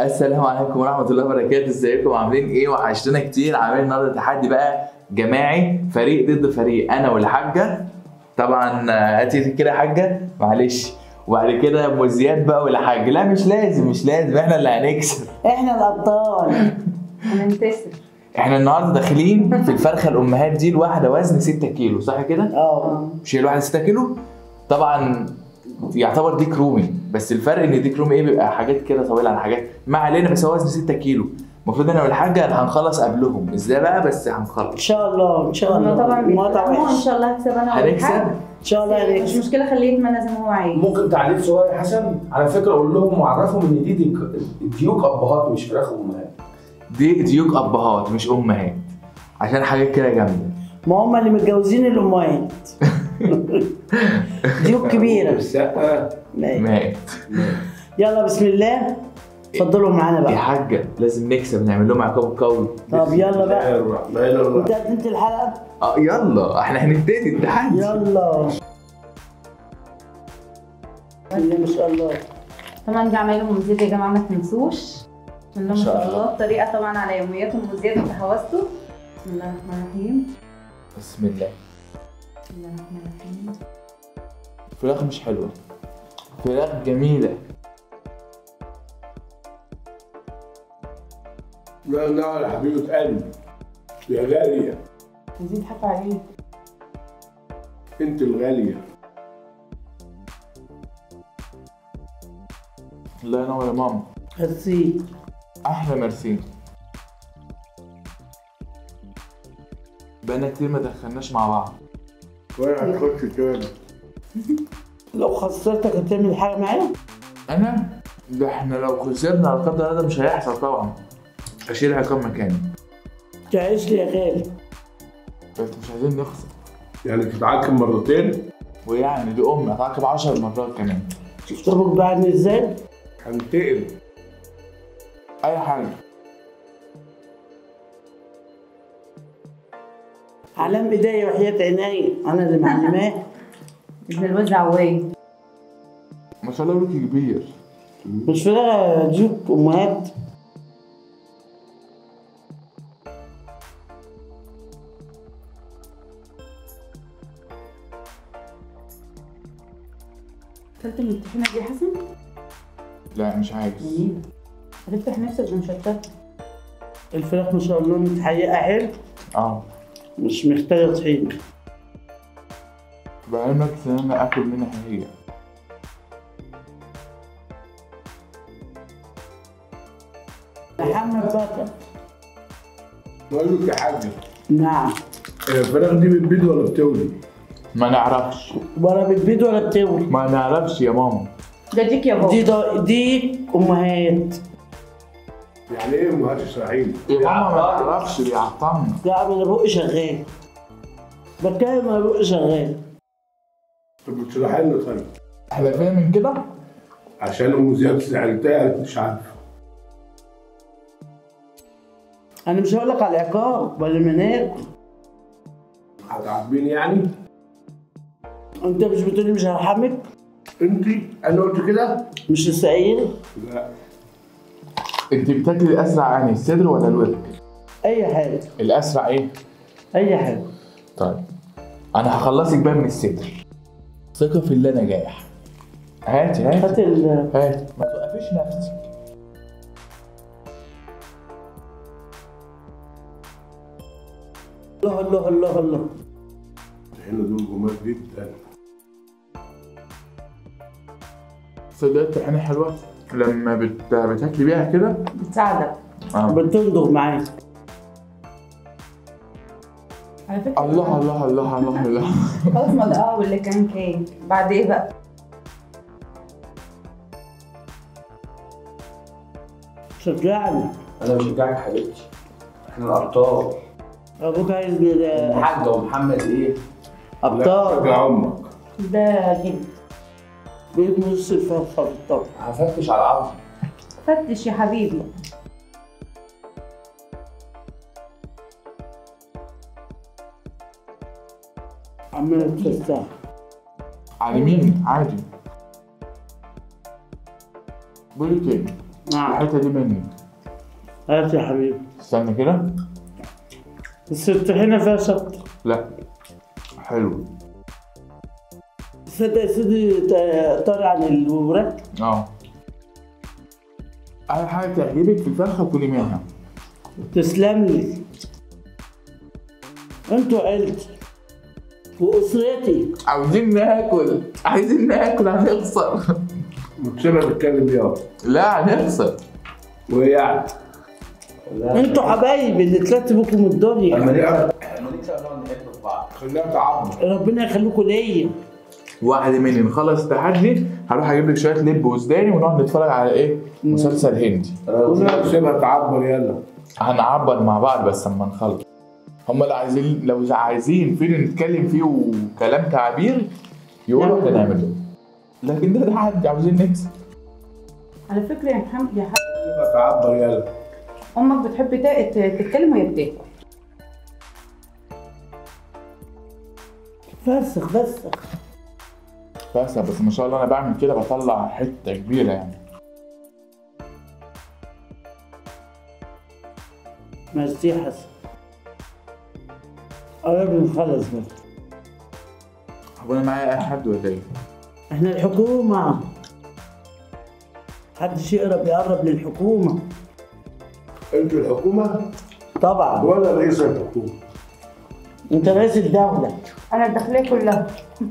السلام عليكم ورحمة الله وبركاته ازيكم عاملين ايه وحشتنا كتير عاملين النهارده تحدي بقى جماعي فريق ضد فريق انا والحاجة طبعا آه، هاتي كده يا حاجة معلش وبعد كده ام زياد بقى والحاج لا مش لازم مش لازم احنا اللي هنكسب احنا الابطال هننتصر احنا النهارده داخلين في الفرخة الامهات دي الواحدة وزن 6 كيلو صح كده؟ اه مش هي الواحدة 6 كيلو؟ طبعا يعتبر ديك رومي بس الفرق ان ديك رومي ايه بيبقى حاجات كده طويله عن حاجات ما علينا بس هو وزن 6 كيلو المفروض انا والحاجه هنخلص قبلهم ازاي بقى بس ان هنخلص شاء الله ان شاء هما الله طبعا المقاطعة بيتفهموا ان وحش. شاء الله هكسب انا هنكسب والحاج. ان شاء الله مش هنكسب مشكله خليه يتمنى زي ما هو عايز ممكن تعليق صغير يا حسن على فكره اقول لهم وعرفهم ان دي ديك ديوك ابهات مش فراخ امهات دي ديوك ابهات مش امهات عشان حاجات كده جامده ما هم اللي متجوزين الامهات ديوك كبيره السقه ماشي. مات يلا بسم الله اتفضلوا معانا يا بقى حاجه لازم نكسب نعمل لهم عقاب قوي طب يلا بقى الرحمن انت الرحيم قدمت الحلقه اه يلا احنا هنبتدي التحدي يلا بسم الله ما شاء الله طبعا دي عمايلهم مزيد يا جماعه ما تنسوش بسم الله ما شاء الله الطريقه طبعا على يومياتهم مزيد انت حوزته بسم الله الرحمن الرحيم بسم الله بسم الله الرحمن الرحيم فراخ مش حلوه فراخ جميله لا لا يا حبيبه قلبي يا غاليه عايزين حتى عليه انت الغاليه الله ينور يا ماما هسي احلى ميرسي بقالنا كتير ما دخلناش مع بعض وانا هتخش تاني لو خسرتك هتعمل حاجه معايا انا ده احنا لو خسرنا لا قدر الله ده مش هيحصل طبعا اشيل عقاب مكاني تعيش لي يا غالي بس مش عايزين نخسر يعني تتعاقب مرتين ويعني دي امي هتعاقب 10 مرات كمان شفت ابوك بعدني ازاي هنتقل اي حاجه علام ايديا وحياة عيني انا اللي معلماه ابن الوز عواي ما شاء الله لوكي كبير مش فراغ ديوك امهات اكلت من الطحينه دي يا حسن؟ لا مش عايز جميل هتفتح نفسك بمشتت الفراخ ما شاء الله متحققه حلو اه مش محتاجه طحين بقالنا كتير انا اكل منها هي محمد بطل بقول لك يا حاجه نعم هي الفراخ دي بتبيض ولا بتولي؟ ما نعرفش ولا بتبيض ولا بتولي ما نعرفش يا ماما ده ديك يا دي بابا دا دي امهات يعني ايه امهات اسرائيل؟ يا ماما ما نعرفش بيعطلنا لا انا بقي شغال بتكلم انا بقي شغال طب بتشرحي لنا طيب احنا فين من كده عشان ام زياد زعلتها قالت مش عارفه انا مش هقول لك على العقاب ولا مناكل هتعاقبيني يعني؟ انت مش بتقولي مش هرحمك انت انا قلت كده؟ مش لسه قايل لا انت بتاكلي الاسرع يعني الصدر ولا الورك اي حاجه الاسرع ايه اي حاجه طيب انا هخلصك بقى من الصدر ثقة في الله نجاح هاتي هات هاتي ال هاتي ما توقفيش نفسك الله الله الله الله هنا دول جمال جدا صدق الطحينة حلوة لما بت... بتاكلي بيها كده بتساعدك آه. بتندغ معايا على فكره الله الله الله الله الله خلاص ما ده اه واللي كان كيك بعد ايه بقى؟ شجعني انا بشجعك حبيبتي احنا الابطال ابوك عايز ده الحاجه ومحمد ايه؟ لا ابطال شجع امك ده جد بيت نص الفرخه بالطبع هفتش على العظم فتش يا حبيبي عمال تفسح على مين عادي بقول لك ايه نعم الحته دي مني هات يا حبيبي استنى كده بس الطحينة فيها شطة لا حلو تصدق يا سيدي ت- طاري عن الوراك اه اي حاجه تعجبك في الفرخه كلي منها تسلم لي انتوا عيلتي واسرتي عاوزين ناكل عايزين ناكل هنخسر مكسبة تتكلم يابا لا هنخسر وهي يعني انتوا حبايبي اللي طلعت بكم الدنيا لما نكسب لما نكسب نقعد نحب في بعض خليها تعبر ربنا يخليكم ليا واحد مني نخلص التحدي هروح اجيب لك شويه لب وسوداني ونقعد نتفرج على ايه مسلسل هندي كلنا نسيبها تعبر يلا هنعبر مع بعض بس اما نخلص هم اللي عايزين لو عايزين فيلم نتكلم فيه وكلام تعبير يقولوا احنا نعمله لكن ده تحدي عاوزين نكسب على فكره يا محمد يا حاج نسيبها تعبر يلا امك بتحب تا- ت- تتكلم وهي بتاكل فسخ فسخ بس بس ما شاء الله انا بعمل كده بطلع حته كبيره يعني ميرسي يا حسن قرب نخلص بس هو انا معايا اي حد ولا ايه؟ احنا الحكومة محدش يقرب يقرب للحكومة انتوا الحكومة طبعا ولا رئيس الحكومة انت رئيس الدولة انا الداخليه كلها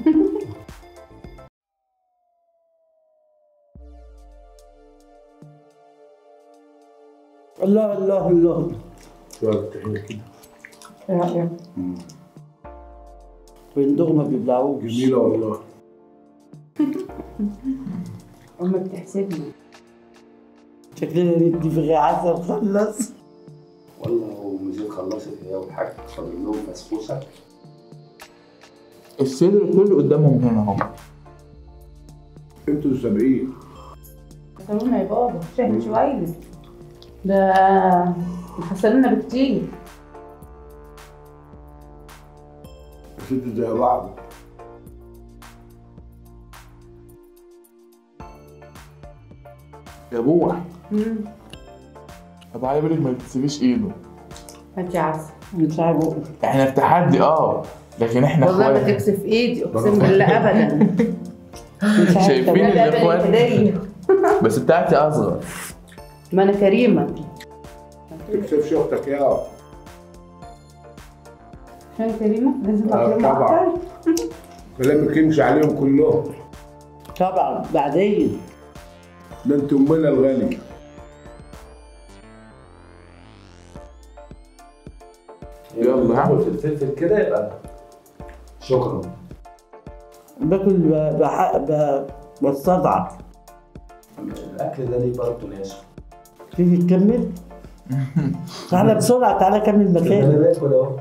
الله الله الله شوية الطحينة كده ايه رايك بندوق ما بيبلعوش جميلة والله امك بتحسدني شكلنا ندي في غي عسل خلص والله ومزيد خلصت هي والحاج فاضل لهم بسبوسه الصدر كله قدامهم هنا اهو انتوا السابقين خسرونا يا بابا شهر شويه ده خسرونا بكتير ست زي بعض يا بوح مم. طب عايز بالك ما تسيبيش ايده هات يا عسل مش عارف احنا في تحدي اه لكن احنا والله ما اخوات تكسف ايدي اقسم بالله ابدا مش عارف شايفين لا ده الاخوات هديه بس بتاعتي اصغر ما انا كريمه تكسبش اختك يا عشان كريمه لازم آه، اكرمها طبعا. اكتر كلامك يمشي عليهم كلهم طبعا بعدين ده انت امنا الغالية يلا يا عم. في الفلفل كده يبقى شكرا باكل ب- بح- ب- بستضعف الاكل ده ليه برضه ناس تيجي تكمل تعالى بسرعة تعالى كمل انا مكانك باكل اهو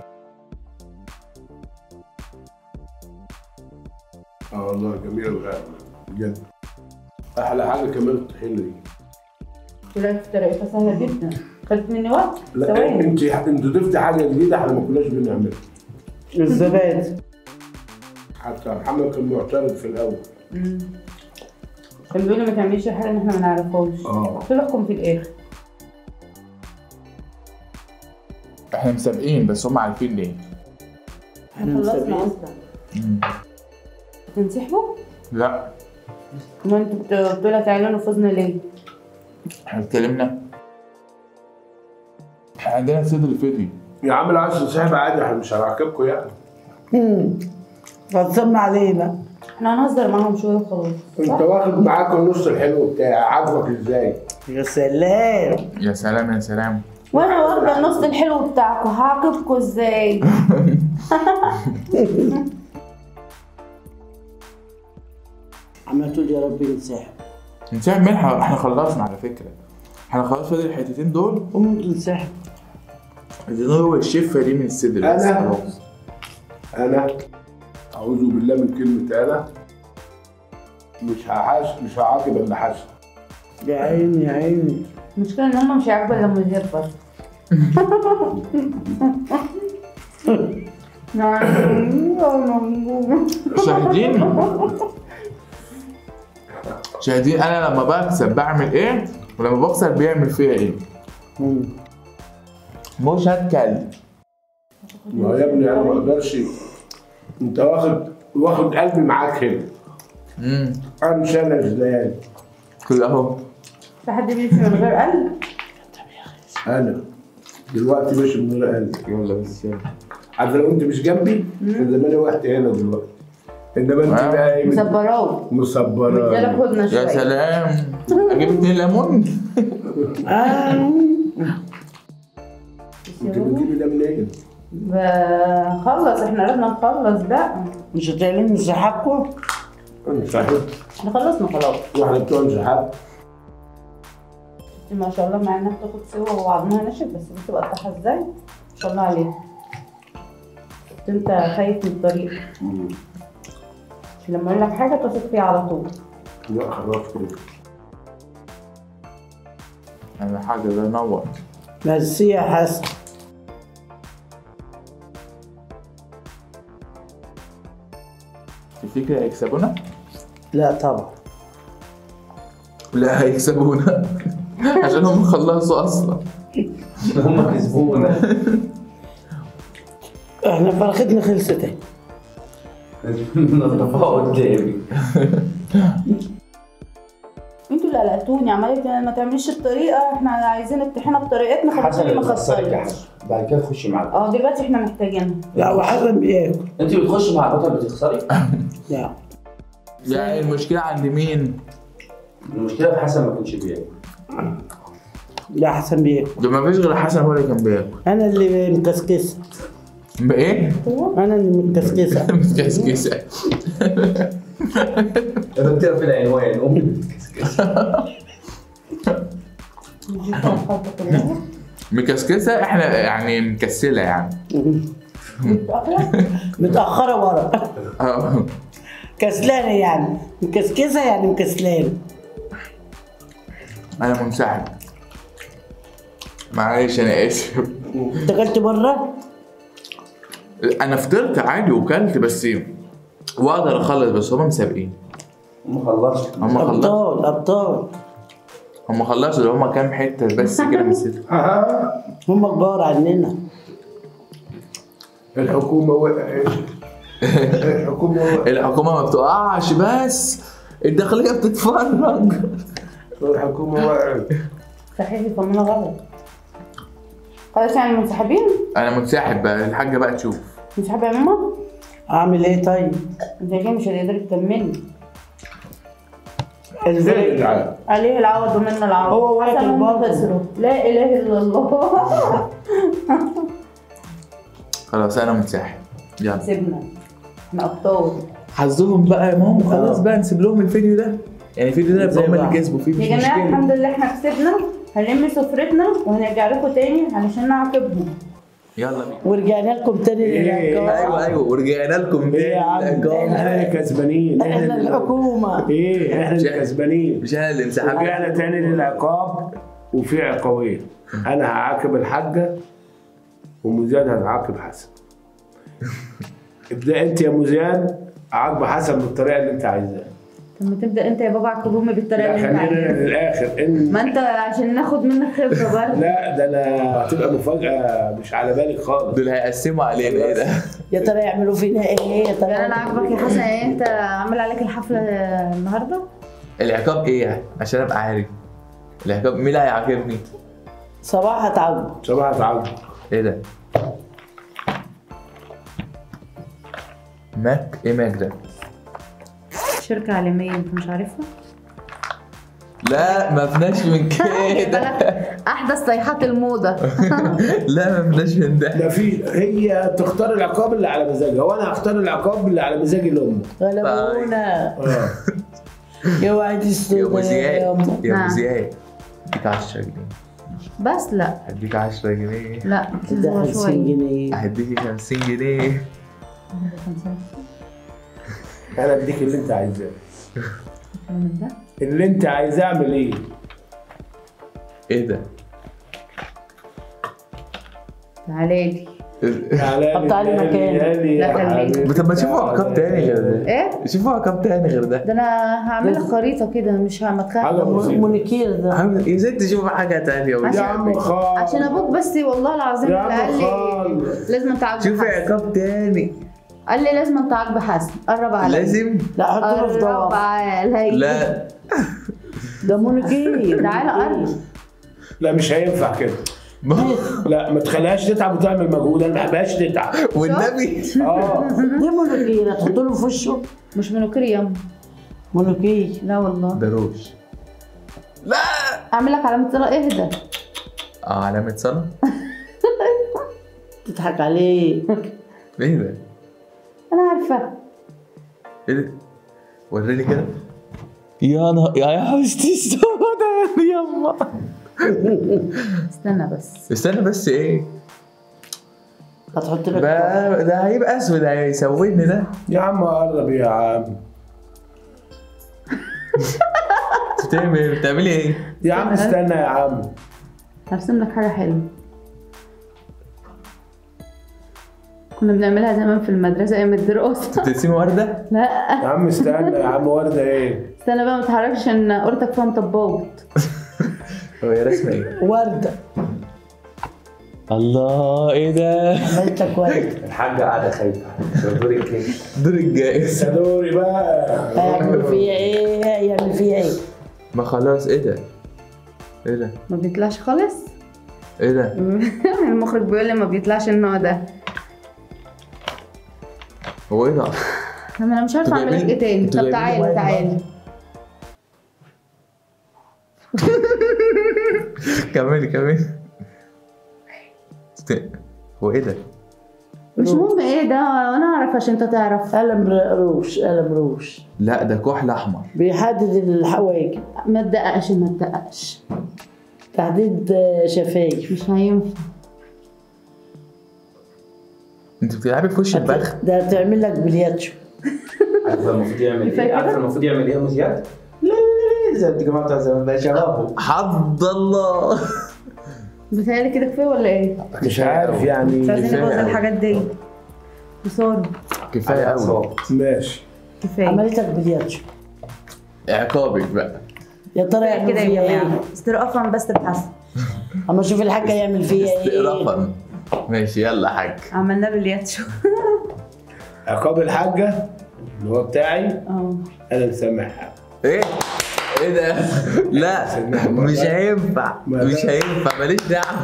اه والله جميلة الغالية بجد احلى حاجة كمان الطحينة دي طلعت طريقتها سهله جدا خدت مني وقت لا ثواني انت انت ضفتي حاجة جديدة احنا ما كناش بنعملها الزبادي حتى محمد كان معترض في الاول مم. كان بيقول لي ما تعمليش حاجه ان احنا ما نعرفهاش اه قلت له احكم في الاخر احنا مسابقين بس هم عارفين ليه احنا خلصنا مسابقين اصلا مم. تنسحبوا؟ لا ما انتوا بت- قلتوا لها تعلنوا فوزنا ليه؟ احنا اتكلمنا احنا عندنا صدر فدي يا عم لو عايز تنسحب عادي احنا مش هنعاقبكم يعني مم. هتسمع علينا احنا هنهزر معاهم شويه وخلاص انت صح؟ واخد معاك النص الحلو بتاعي عاجبك ازاي؟ يا سلام يا سلام يا سلام وانا واخده النص الحلو بتاعكم هعاقبكم ازاي؟ عمال تقول يا رب ينسحب نساعد منها احنا خلصنا على فكره احنا خلاص فاضل الحتتين دول قوم تنسحب عايزين هو الشفه دي من الصدر بس أنا؟ خلاص انا اعوذ بالله من كلمة انا مش هحاس مش هعاقب الا حسن يا عيني يا عيني المشكله ان هم مش هيعاقبوا الا لما يهبط شاهدين شاهدين انا لما بكسب بعمل ايه ولما بخسر بيعمل فيها ايه؟ مم. مش هتكلم ما هو يا ابني انا ما اقدرش انت واخد واخد قلبي معاك هنا امم امشي انا ازاي كده اهو في حد بيمشي من غير قلب انا دلوقتي ماشي من غير قلبي يلا بس يلا عارف لو انت مش جنبي كان زماني وقت هنا دلوقتي انما انت آه. بقى ايه مصبراوي مديلك مصبره هدنه يا شويه سلام اجيب اتنين ليمون آه. انت بتجيبي ده منين؟ بخلص احنا قربنا نخلص بقى مش هتعلموا انسحابكم انسحب احنا خلصنا خلاص واحنا بتوع انسحاب ما شاء الله مع انها بتاخد سوا وعظمها ناشف بس بتبقى قطعها ازاي ما شاء الله عليها بس انت خايف من الطريق لما اقول لك حاجه تثق فيها على طول لا خلاص كده انا حاجه ده نور بس يا حسن تفتكر هيكسبونا؟ لا طبعا لا هيكسبونا عشان هم خلصوا اصلا هم كسبونا احنا فرختنا خلصت اهي. نضفوها قدامي انتوا اللي قلقتوني عملت ما تعمليش الطريقه احنا عايزين الطحينه بطريقتنا حسن فبتقولي ما اللي خسرك يا خسرتش حسن بعد كده تخشي معاك اه دلوقتي احنا محتاجينها لا وحسن بياكل انت بتخشي مع البطل بتخسري لا يعني المشكله عند مين؟ المشكله في حسن ما كانش بياكل لا حسن بياكل ده ما فيش غير حسن هو اللي كان بياكل انا اللي مكسكسه بايه؟ انا اللي مكسكسه متكسكسه رتبها في العنوان امي دي الخلطه كلها مكسكسه احنا يعني مكسله يعني متأخرة؟ متاخره ورا اه كسلانه يعني مكسكسه يعني مكسلانه انا منسحب معلش انا اسف انت اكلت بره انا فطرت عادي وكلت بس واقدر اخلص بس هم مسابقين هم خلصوا هم خلصوا ابطال ابطال هم خلصوا ده هم كام حته بس كده من الست هم كبار عننا الحكومه وقعت الحكومه وقعت الحكومه ما بتقعش بس الداخليه بتتفرج الحكومه وقعت صحيح الفورمولا غلط خلاص يعني منسحبين انا منسحب بقى الحاجه بقى تشوف منسحبة يا ماما اعمل ايه طيب انت كده مش هتقدري تكملي الفريق عليه العوض ومنا العوض هو واكل حسن هم برضه. خسروا لا اله الا الله خلاص انا منسحب يلا كسبنا احنا ابطال حظهم بقى يا ماما خلاص بقى نسيب لهم الفيديو ده يعني الفيديو ده زي يبقى هم بعض. اللي كسبوا فيه مش يا جماعه مشكله الحمد لله احنا كسبنا هنلم سفرتنا وهنرجع لكم تاني علشان نعاقبهم يلا بينا ورجعنا لكم تاني للعقاب ايوه ايوه ورجعنا لكم إيه يا عم؟ تاني احنا اللي كسبانين احنا الحكومه ايه احنا اللي كسبانين مش انا اللي انسحبت رجعنا تاني للعقاب وفي عقابين انا هعاقب الحاجه ومزياد هتعاقب حسن ابدا انت يا مزياد عاقب حسن بالطريقه اللي انت عايزاها طب ما تبدا انت يا بابا عقبهم بالطريقه لا اللي انت خلينا عايزها للاخر ان ما انت عشان ناخد منك خبره برضه لا ده انا هتبقى مفاجاه مش على بالك خالص دول هيقسموا علينا ايه ده يا ترى يعملوا فينا ايه يا ترى يعني انا عاجبك يا حسن ايه انت عامل عليك الحفله النهارده العقاب ايه يعني عشان ابقى عارف العقاب مين اللي هيعاقبني صباح هتعجب صباح تعاقب ايه ده ماك ايه ماك ده شركه عالميه انت مش عارفها لا ما فيناش من كده احدث صيحات الموضه لا ما فيناش من ده ده في هي تختار العقاب اللي على مزاجها وانا هختار العقاب اللي على مزاج الام غلبونا اه يا وعد يا السوداء ابو يا زياد أم. يا ابو نعم. زياد اديك 10 جنيه بس لا هديك 10 جنيه لا ده تصبر 50 شويه جنيه هديكي 50 جنيه انا اديك اللي انت عايزاه من ده اللي انت عايزاه اعمل ايه ايه ده تعالى لي تعالى حط عليه تاني، مكان. تاني يا لا، خليك. حبيبي. طب ما تشوفوا عقاب تاني غير ده ايه شوفوا عقاب تاني غير ده ده انا هعمل لك خريطه كده مش حاجة هتخاف بسيطة. مونيكير ده عامل- يا ست شوفوا حاجه تانيه يا عم خال عشان ابوك بس والله العظيم يا اللي عم قال لي خال لازم تعاقب شوفي حسن عقاب تاني قال لي لازم تعاقب حسن قرب عليا لازم لا حط له في قرب ضوافر عليا لا ده مونيكير تعالى قرب لا مش هينفع كده ما- لا ما تخليهاش تتعب وتعمل مجهود انا ما بحبهاش تتعب والنبي اه دي مونيكير هتحط له في وشه مش منوكير يا مونيكير لا والله ده روش لا اعمل لك علامه صلاه اهدى اه علامة صلاة تضحك عليه ايه ده؟ انا عارفه ايه ده؟ وريني كده يا نهار يا حوستي السوداء يلا استنى بس استنى بس ايه هتحط لك بقى ده هيبقى اسود هيسودني ده يا عم قرب يا عم بتعمل ايه؟ بتعملي ايه؟ يا عم استنى يا عم هرسم لك حاجه حلوه كنا بنعملها زمان في المدرسه ايام الدراسه بترسمي وردة؟ لا يا عم استنى يا عم ورده ايه استنى بقى ما تتحركش عشان قرتك فيها مطبوط هو هي رسمة ايه؟ وردة الله ايه ده؟ عملت لك وردة الحاجة قاعدة خايفة دوري كده دور الجائز يا دوري بقى هيعمل فيها ايه هيعمل فيها ايه ما خلاص ايه ده؟ ايه ده؟ ما بيطلعش خالص ايه ده؟ المخرج بيقول لي ما بيطلعش النوع ده هو ايه ده؟ طب انا مش عارفه انتوا اعمل لك جايبين- ايه تاني انتوا طب جايبين تعالى ميه تعالى كملي كملي است- هو ايه ده؟ مش مهم ايه ده وانا اعرف عشان انت تعرف قلم روش قلم روش لا ده كحل احمر بيحدد الحواجب ما تدققش ما تدققش تحديد آه، شفايف مش هينفع انت بتلعبي في وش البخت ده هتعمل لك بلياتشو عارفة المفروض يعمل كفاية ايه؟ كده؟ عارفة المفروض يعمل ايه يا مزياد؟ لا لا لا زي الجماعة بتاع زمان بقى شبابه حد الله بتهيألي كده كفايه ولا ايه؟ مش عارف يعني مش عايزين كفاية نبوظ أوي. الحاجات دي بصورة كفايه قوي ماشي كفايه عملت لك بلياتشو عقابك بقى يا ترى يعمل كده يا فيها جماعه ايه استرقافا بس بحسن اما اشوف الحاجه يعمل فيها ايه استقرافا ماشي يلا حاج عملناه بالياتشو عقاب الحاجه اللي هو بتاعي اه انا مسامحها ايه ايه ده لا مش هينفع مش هينفع ماليش دعوه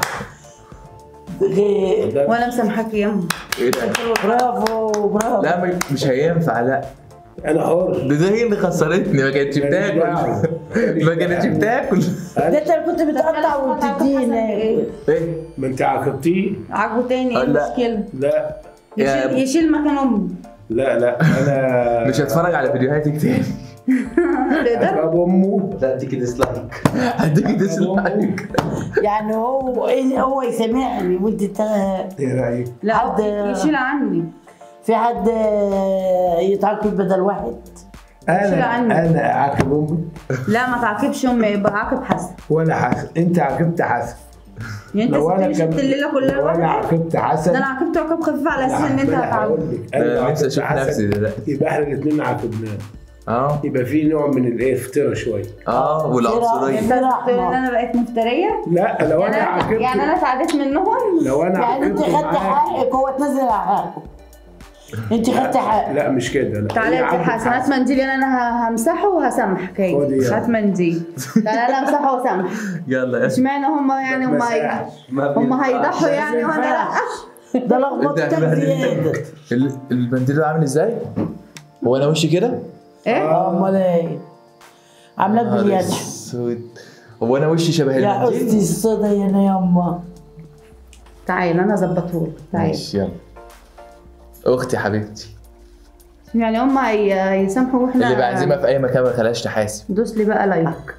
غير ده وانا مسامحاك يا ايه ده برافو برافو لا م- مش هينفع لا انا حر ده ده هي اللي خسرتني ما كانتش بتاكل ما كانتش بتاكل ده انت اللي كنت بتقطع وتدينا ايه ايه ما انت عاقبتيه عاجبه تاني ايه لا. المشكله لا يا- يشيل, يشيل مكان امي لا لا انا مش هتفرج على فيديوهاتك تاني تقدر عقاب امه لا اديكي ديسلايك هديك ديسلايك يعني هو إيه هو يسامحني وانت تا- ايه رايك؟ لا حد- يشيل عني في حد يتعاقب بدل واحد شيل انا عني. انا عاقب امي لا ما تعاقبش امي يبقى عاقب حسن ولا حسن انت عاقبت حسن يعني انت لو انا سبتني كم- شفت الليله كلها لو انا لوحدك عاقبت حسن ده انا عاقبت عقاب خفيف على اساس ان انت ما أنا هتعاقب هقول لك، أنا لو انا نفسي عاقبت اشوف حسن، نفسي دلوقتي يبقى احنا الاثنين عاقبناه اه يبقى في نوع من الايه افتراء شويه اه والعنصريه انت قلت ان انا بقيت مفتريه لا لو يعني انا انا عاقبت يعني انا اتعديت منهم لو انا يعني انت عاقبت خدت معاك حقك هو اتنزل على حقه انت خدت حقك لا مش كده لا تعالى هي يا عاقبت حسن هات منديل انا ه- همسحه وهسامحك هي خدي يلا. هات منديل تعالى انا امسحه واسامحك يلا يا اشمعنى هم يعني هم هي- هم هيضحوا يعني وانا لا ده لخبطتك زياده ال- المنديل ده عامل ازاي؟ هو انا وشي كده؟ ايه امال ايه عاملاك نهار بلياتشو اسود هو انا وشي شبه يا المنديل؟ اختي الصدى يا يما تعالى انا اظبطهولك تعالى ماشي يلا اختي حبيبتي يعني هم هي- هيسامحوا واحنا اللي بعزمها في اي مكان ما خلاش تحاسب دوس لي بقى لايك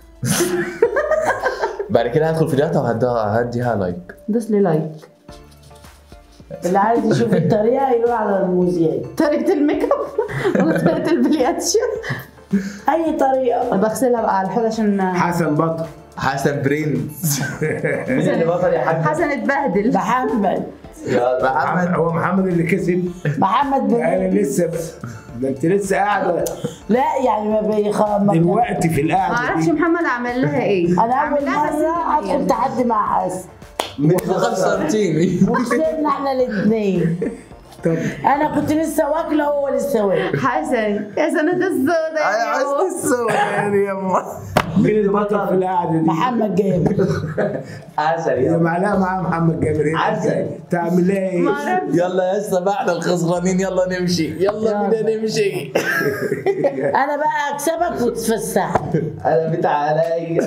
بعد كده هدخل فيديوهاتها وهديها هديها لايك دوس لي لايك اللي عايز يشوف الطريقه يروح على الموزيات طريقه الميك اب ولا طريقه البلياتشو اي طريقه بغسلها بقى على الحوض عشان حسن بطل حسن برنس مين اللي بطل يا حاج؟ حسن اتبهدل محمد محمد هو محمد اللي كسب محمد انا بن لسه ده انت لسه قاعده لا يعني ما بيخ ما دلوقتي في ما القعده اعرفش دي محمد عمل لها ايه انا عمل اول لها بس مره هي ادخل تحدي مع حسن خسرتيني وكسبنا احنا الاثنين طب انا كنت لسه واكله وهو لسه واكل حسن يا سنة السوداء انا يا عايز يوم. السؤال يا أما. مين البطل في القعده دي؟ محمد جابر عسل اذا يلا معلقه معاه محمد جابر ايه عسل. تعمل لها ايه؟ ما اعرفش يلا يا اسطى بعد الخسرانين يلا نمشي يلا بينا نمشي انا بقى اكسبك وتفسح انا بتاع عليا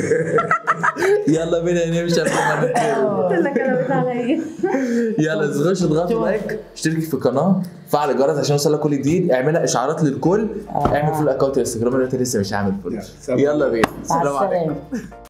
يلا بينا نمشي قبل ما نتكلم. قلت لك انا بتاع عليا يلا تخش اضغطوا لايك اشتركي في القناه فعل الجرس عشان يوصلك كل جديد اعملها اشعارات للكل اعمل فول اكونت انستجرام دلوقتي لسه مش هعمل فول يلا، سلام. يلا بينا مع السلام عليكم السلامه